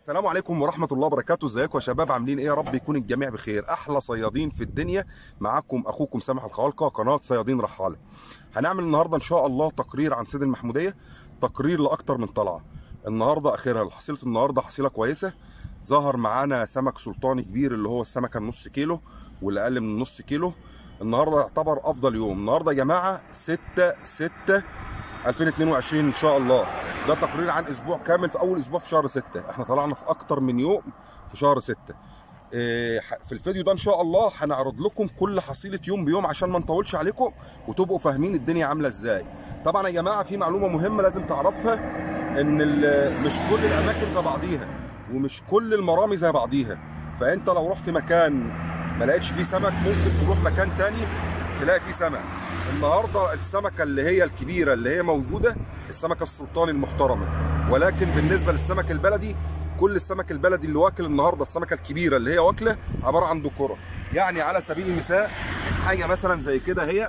السلام عليكم ورحمة الله وبركاته ازيكم يا شباب عاملين ايه يا رب يكون الجميع بخير احلى صيادين في الدنيا معاكم اخوكم سامح الخوالقة قناة صيادين رحالة هنعمل النهاردة ان شاء الله تقرير عن سيد المحمودية تقرير لاكتر من طلعة النهاردة اخرها حصيلة النهاردة حصيلة كويسة ظهر معانا سمك سلطاني كبير اللي هو السمكة النص كيلو واللي اقل من نص كيلو النهاردة يعتبر افضل يوم النهاردة يا جماعة 6 6 2022 ان شاء الله ده تقرير عن اسبوع كامل في اول اسبوع في شهر 6 احنا طلعنا في اكتر من يوم في شهر 6 إيه، ح- في الفيديو ده ان شاء الله هنعرض لكم كل حصيله يوم بيوم عشان ما نطولش عليكم وتبقوا فاهمين الدنيا عامله ازاي طبعا يا جماعه في معلومه مهمه لازم تعرفها ان ال- مش كل الاماكن زي بعضيها ومش كل المرامي زي بعضيها فانت لو رحت مكان ما لقيتش فيه سمك ممكن تروح مكان تاني تلاقي فيه سمك النهارده السمكه اللي هي الكبيره اللي هي موجوده السمكه السلطاني المحترمه ولكن بالنسبه للسمك البلدي كل السمك البلدي اللي واكل النهارده السمكه الكبيره اللي هي واكله عباره عن دكره يعني على سبيل المثال حاجه مثلا زي كده هي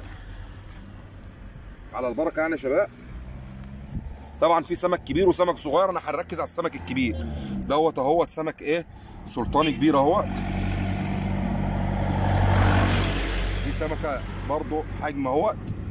على البركه يعني يا شباب طبعا في سمك كبير وسمك صغير انا هنركز على السمك الكبير دوت اهوت سمك ايه سلطاني كبير اهوت دي سمكه برضو حجم اهوت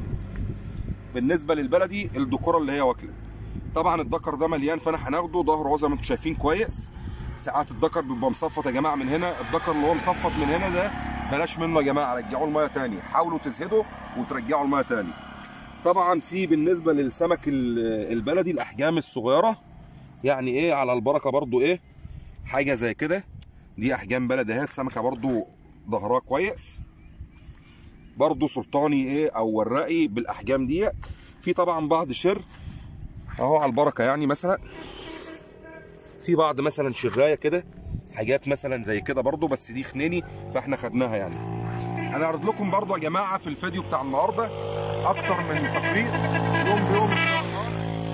بالنسبه للبلدي الدكوره اللي هي واكله طبعا الدكر ده مليان فانا هناخده ظهره اهو زي ما انتم شايفين كويس ساعات الدكر بيبقى مصفط يا جماعه من هنا الدكر اللي هو مصفط من هنا ده بلاش منه يا جماعه رجعوه الميه تاني حاولوا تزهدوا وترجعوا الميه تاني طبعا في بالنسبه للسمك ال- البلدي الاحجام الصغيره يعني ايه على البركه برضو ايه حاجه زي كده دي احجام بلدي اهي سمكه برضو ظهرها كويس برضو سلطاني ايه او ورقي بالاحجام دي في طبعا بعض شر اهو على البركه يعني مثلا في بعض مثلا شرايه كده حاجات مثلا زي كده برضو بس دي خنيني فاحنا خدناها يعني هنعرض لكم برضو يا جماعه في الفيديو بتاع النهارده اكتر من تقرير يوم بيوم ان شاء الله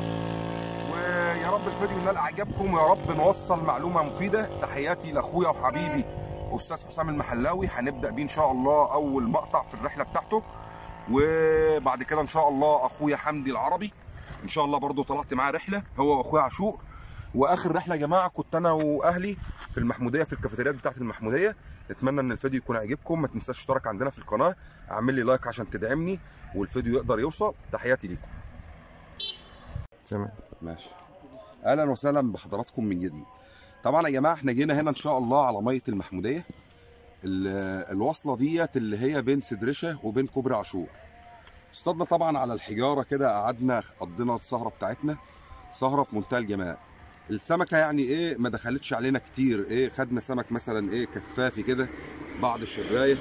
ويا رب الفيديو ينال اعجابكم ويا رب نوصل معلومه مفيده تحياتي لاخويا وحبيبي استاذ حسام المحلاوي هنبدا بيه ان شاء الله اول مقطع في الرحله بتاعته وبعد كده ان شاء الله اخويا حمدي العربي ان شاء الله برضو طلعت معاه رحله هو واخويا عاشور واخر رحله يا جماعه كنت انا واهلي في المحموديه في الكافيتريات بتاعه المحموديه نتمنى ان الفيديو يكون عجبكم ما تنساش تشترك عندنا في القناه اعمل لي لايك عشان تدعمني والفيديو يقدر يوصل تحياتي ليكم تمام ماشي اهلا وسهلا بحضراتكم من جديد طبعا يا جماعه احنا جينا هنا ان شاء الله على ميه المحموديه ال- الوصله ديت اللي هي بين سدرشه وبين كوبري عاشور اصطادنا طبعا على الحجاره كده قعدنا قضينا السهره بتاعتنا سهره في منتهى الجمال السمكه يعني ايه ما دخلتش علينا كتير ايه خدنا سمك مثلا ايه كفافي كده بعض الشرايه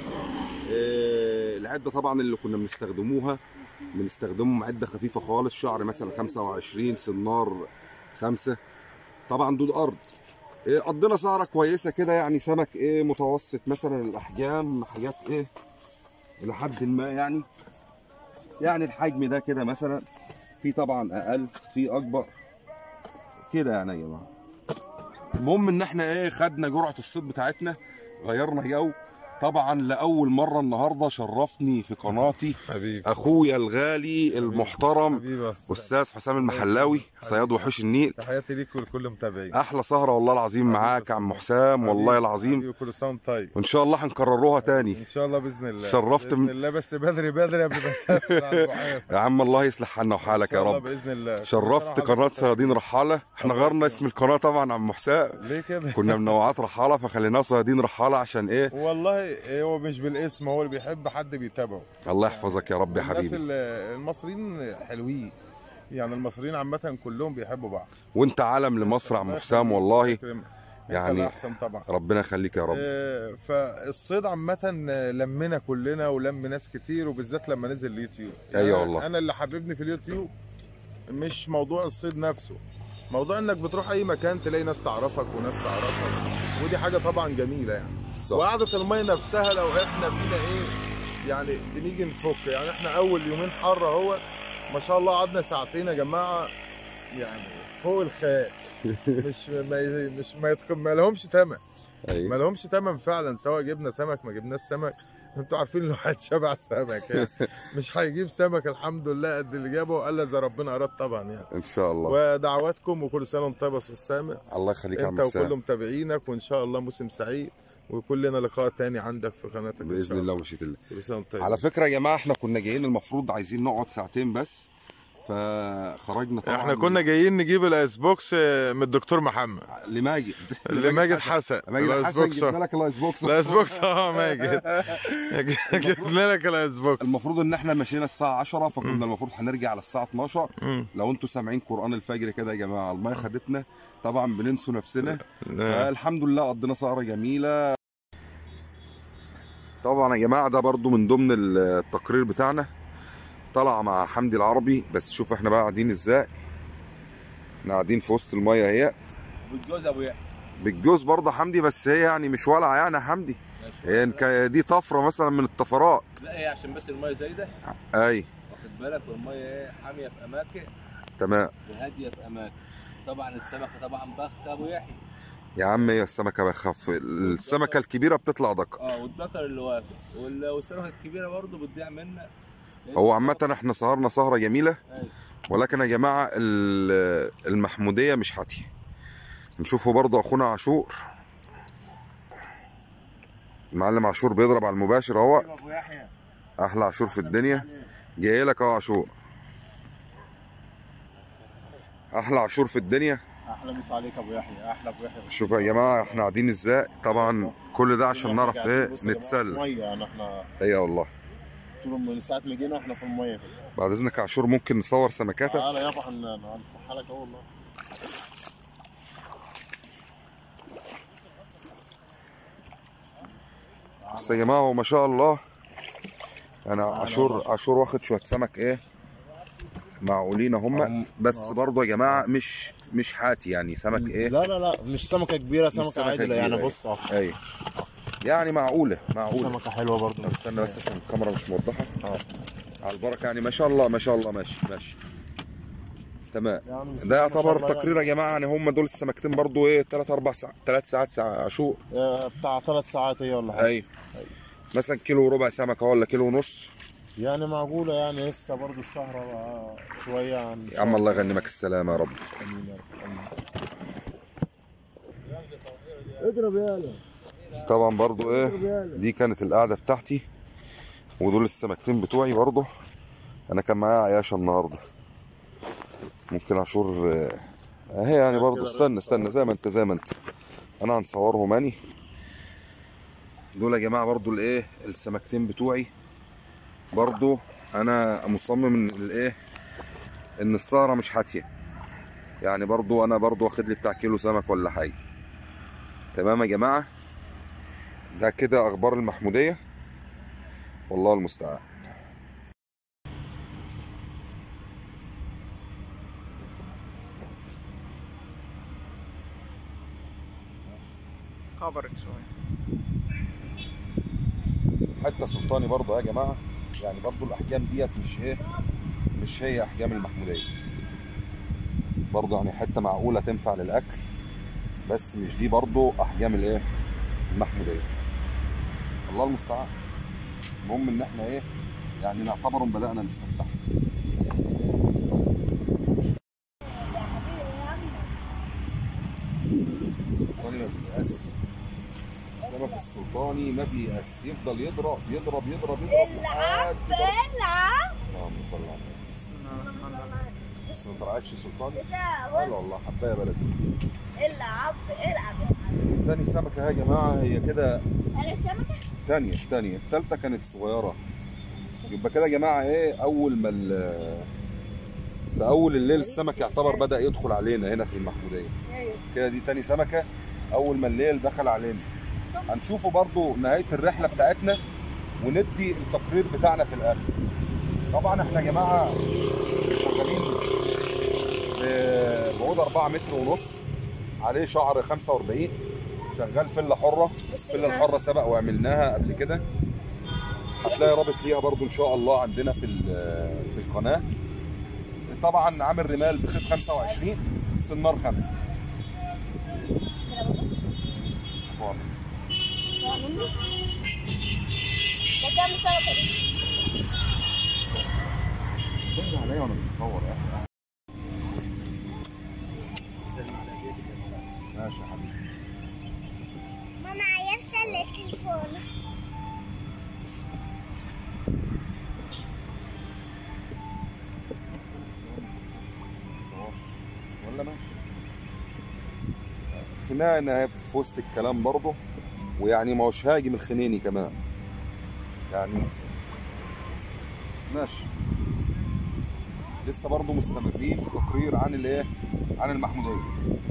إيه العده طبعا اللي كنا بنستخدموها بنستخدمهم معده خفيفه خالص شعر مثلا 25 سنار خمسة طبعا دود ارض إيه قضينا سهره كويسه كده يعني سمك ايه متوسط مثلا الاحجام حاجات ايه الى حد ما يعني يعني الحجم ده كده مثلا في طبعا اقل في اكبر كده يعني يا جماعه المهم ان احنا ايه خدنا جرعه الصيد بتاعتنا غيرنا جو طبعا لاول مره النهارده شرفني في قناتي حبيبي اخويا الغالي المحترم حبيبي يا أستاذ. استاذ حسام المحلاوي صياد وحوش النيل تحياتي ليك ولكل متابعين احلى سهره والله العظيم معاك يا عم حسام والله العظيم وكل سنه وأنت طيب وان شاء الله هنكرروها تاني ان شاء الله باذن الله شرفت باذن م- الله بس بدري بدري قبل ما اسافر على البحيره يا عم الله يصلح حالنا وحالك إن يا شاء الله رب باذن الله شرفت قناه صيادين رحاله احنا غيرنا اسم القناه طبعا عم حسام ليه كده كنا منوعات رحاله فخليناها صيادين رحاله عشان ايه والله هو مش بالاسم هو اللي بيحب حد بيتابعه الله يحفظك يا رب يا الناس حبيبي ال- المصريين حلوين يعني المصريين عامة كلهم بيحبوا بعض وانت علم لمصر يا عم حسام والله يعني يعني احسن طبعا ربنا يخليك يا رب آه، فالصيد عامة لمنا كلنا ولم ناس كتير وبالذات لما نزل اليوتيوب أيوة أنا- والله. انا اللي حببني في اليوتيوب مش موضوع الصيد نفسه موضوع انك بتروح اي مكان تلاقي ناس تعرفك وناس تعرفك ودي حاجة طبعا جميلة يعني صح وقعدة المية نفسها لو احنا فينا ايه يعني بنيجي نفك يعني احنا اول يومين حر اهو ما شاء الله قعدنا ساعتين يا جماعة يعني فوق الخيال مش ما مش ما, يتق... ما لهمش تمن ما ايوه لهمش تمن فعلا سواء جبنا سمك ما جبناش سمك انتوا عارفين الواحد شبع سمك يعني مش هيجيب سمك الحمد لله قد اللي جابه الا اذا ربنا اراد طبعا يعني ان شاء الله ودعواتكم وكل سنه وانت طيب يا استاذ سامع الله يخليك يا انت عم وكل سام متابعينك وان شاء الله موسم سعيد ويكون لنا لقاء تاني عندك في قناتك إن باذن شاء الله ومشيئه الله كل سنه وانت طيب على فكره يا جماعه احنا كنا جايين المفروض عايزين نقعد ساعتين بس فخرجنا طبعا احنا كنا جايين نجيب الايس بوكس من الدكتور محمد لماجد لماجد حسن ماجد الايس حسن بوكس جبنا لك الايس بوكس الايس بوكس اه ماجد جبنا لك الايس بوكس المفروض ان احنا مشينا الساعه 10 فكنا المفروض هنرجع على الساعه 12 لو انتوا سامعين قران الفجر كده يا جماعه الميه خدتنا طبعا بننسوا نفسنا فالحمد لله قضينا سهره جميله طبعا يا جماعه ده برضو من ضمن التقرير بتاعنا طلع مع حمدي العربي بس شوف احنا بقى قاعدين ازاي احنا قاعدين في وسط الميه اهي والجوز ابو يحيى بالجوز برضه حمدي بس هي يعني مش ولعه يعني يا حمدي هي إن كان دي طفره مثلا من الطفرات لا هي عشان بس الميه زايده اي واخد بالك والميه ايه حاميه في اماكن تمام وهاديه في اماكن طبعا السمكه طبعا بخ ابو يحيى يا عم هي السمكه بخف السمكه الكبيره بتطلع دقه اه والذكر اللي واقف وال- والسمكه الكبيره برضه بتضيع منا لأن هو السمكة- عامه احنا سهرنا سهره جميله أيوة. ولكن يا جماعه ال- المحموديه مش حاتيه نشوفوا برضه اخونا عاشور المعلم عاشور بيضرب على المباشر اهو ابو يحيى احلى عاشور في الدنيا جاي لك اهو عاشور احلى عاشور في الدنيا احلى مسا عليك ابو يحيى احلى ابو يحيى شوفوا يا جماعه احنا قاعدين ازاي طبعا كل ده عشان نعرف ايه نتسلى ميه يعني احنا ايه والله طول من ساعه ما جينا احنا في الميه كده بعد اذنك يا عاشور ممكن نصور سمكاتك تعالى يابا هن- هنفتحها لك اهو والله بس يا جماعه هو ما شاء الله انا عاشور عاشور واخد شويه سمك ايه معقولين هم بس برضه يا جماعه مش مش حاتي يعني سمك ايه لا لا لا مش سمكه كبيره مش سمكه عادله كبيرة، يعني أيوة. بص اه ايوه يعني معقوله معقوله سمكه حلوه برضه طب استنى بس عشان الكاميرا مش موضحه اه على البركه يعني ما شاء الله ما شاء الله ماشي ماشي تمام يعني بسم ده الله ما شاء يعتبر الله تقرير يا جماعه يعني هم دول السمكتين برضو ايه 3 4 ساعات 3 ساعات ساعة عاشور آه، بتاع ثلاث ساعات هي ولا حاجه ايوه مثلا كيلو وربع سمكه ولا كيلو ونص يعني معقوله يعني لسه برضه الشهر بقى شويه عن يا عم الله يغنمك السلامه يا رب امين يا رب امين اضرب يالا طبعا برضو ايه دي كانت القعده بتاعتي ودول السمكتين بتوعي برضو انا كان معايا عياشه النهارده ممكن عاشور آه، اهي يعني برضو استنى استنى زي ما انت زي ما انت انا هنصورهم اني دول يا جماعه برضو الايه السمكتين بتوعي برضو انا مصمم ان الايه ان السهره مش حاتيه يعني برضو انا برضو واخد لي بتاع كيلو سمك ولا حاجه تمام يا جماعه ده كده اخبار المحموديه والله المستعان كبرت شوية حته سلطاني برضه يا جماعه يعني برضه الاحجام ديت مش ايه مش هي احجام المحموديه برضه يعني حته معقوله تنفع للاكل بس مش دي برضه احجام الايه المحموديه الله المستعان المهم ان احنا ايه يعني نعتبر بدانا نستفتح السلطاني ما بييأس السمك السلطاني ما بييأس يفضل يضرب يضرب يضرب يضرب لحد العب اللهم صل على النبي بسم الله الرحمن الرحيم بس ما طلعتش سلطاني لا لا والله حبايه يا بلدي العب العب يا معلم تاني سمكه يا جماعه هي كده انا سمكه تانية تانية التالتة كانت صغيرة يبقى كده يا جماعة ايه أول ما ال- في أول الليل السمك يعتبر بدأ يدخل علينا هنا في المحمودية كده دي تاني سمكة أول ما الليل دخل علينا هنشوفوا برضو نهاية الرحلة بتاعتنا وندي التقرير بتاعنا في الآخر طبعا احنا يا جماعة شغالين ب- بعود 4 متر ونص عليه شعر 45 شغال فله حرة الفله الحرة سبق وعملناها قبل كده هتلاقي رابط ليها برضو ان شاء الله عندنا في ال- في القناه طبعا عامل رمال بخيط 25 سنار 5 لا ده كام السمكة دي؟ بص عليا وانا بتصور يا اخي ماشي يا حبيبي ماما عرفت التليفون ولا ماشي خنانة في وسط الكلام برضه ويعني ما هوش هاجم الخنيني كمان يعني ماشي لسه برضه مستمرين في تقرير عن الايه عن المحموديه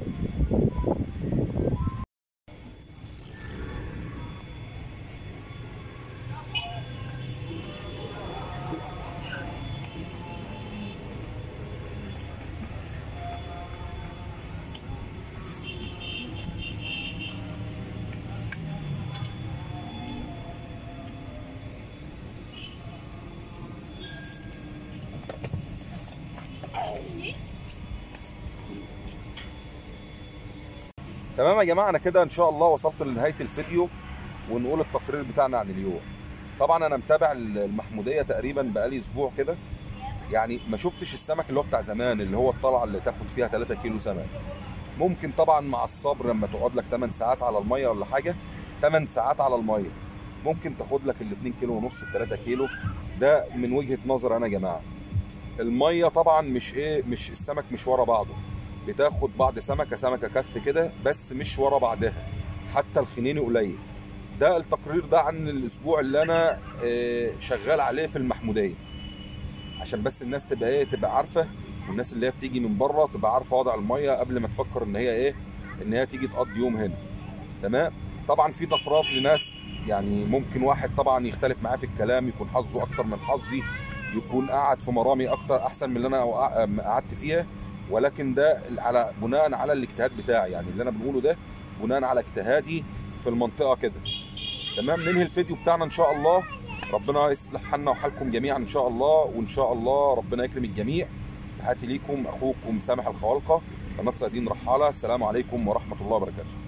تمام يا جماعه انا كده ان شاء الله وصلت لنهايه الفيديو ونقول التقرير بتاعنا عن اليوم طبعا انا متابع المحموديه تقريبا بقالي اسبوع كده يعني ما شفتش السمك اللي هو بتاع زمان اللي هو الطلعه اللي تاخد فيها 3 كيلو سمك ممكن طبعا مع الصبر لما تقعد لك 8 ساعات على الميه ولا حاجه 8 ساعات على الميه ممكن تاخد لك ال 2 كيلو ونص ال 3 كيلو ده من وجهه نظر انا يا جماعه الميه طبعا مش ايه مش السمك مش ورا بعضه بتاخد بعض سمكه سمكه كف كده بس مش ورا بعضها حتى الخنيني قليل ده التقرير ده عن الاسبوع اللي انا آه، شغال عليه في المحموديه عشان بس الناس تبقى ايه تبقى عارفه والناس اللي هي بتيجي من بره تبقى عارفه وضع الميه قبل ما تفكر ان هي ايه ان هي تيجي تقضي يوم هنا تمام طبعا في طفرات لناس يعني ممكن واحد طبعا يختلف معاه في الكلام يكون حظه اكتر من حظي يكون قاعد في مرامي اكتر احسن من اللي انا قع- قعدت فيها ولكن ده على بناء على الاجتهاد بتاعي يعني اللي انا بنقوله ده بناء على اجتهادي في المنطقه كده تمام ننهي الفيديو بتاعنا ان شاء الله ربنا يصلح حالنا وحالكم جميعا ان شاء الله وان شاء الله ربنا يكرم الجميع تحياتي ليكم اخوكم سامح الخوالقه قناه صيادين رحاله السلام عليكم ورحمه الله وبركاته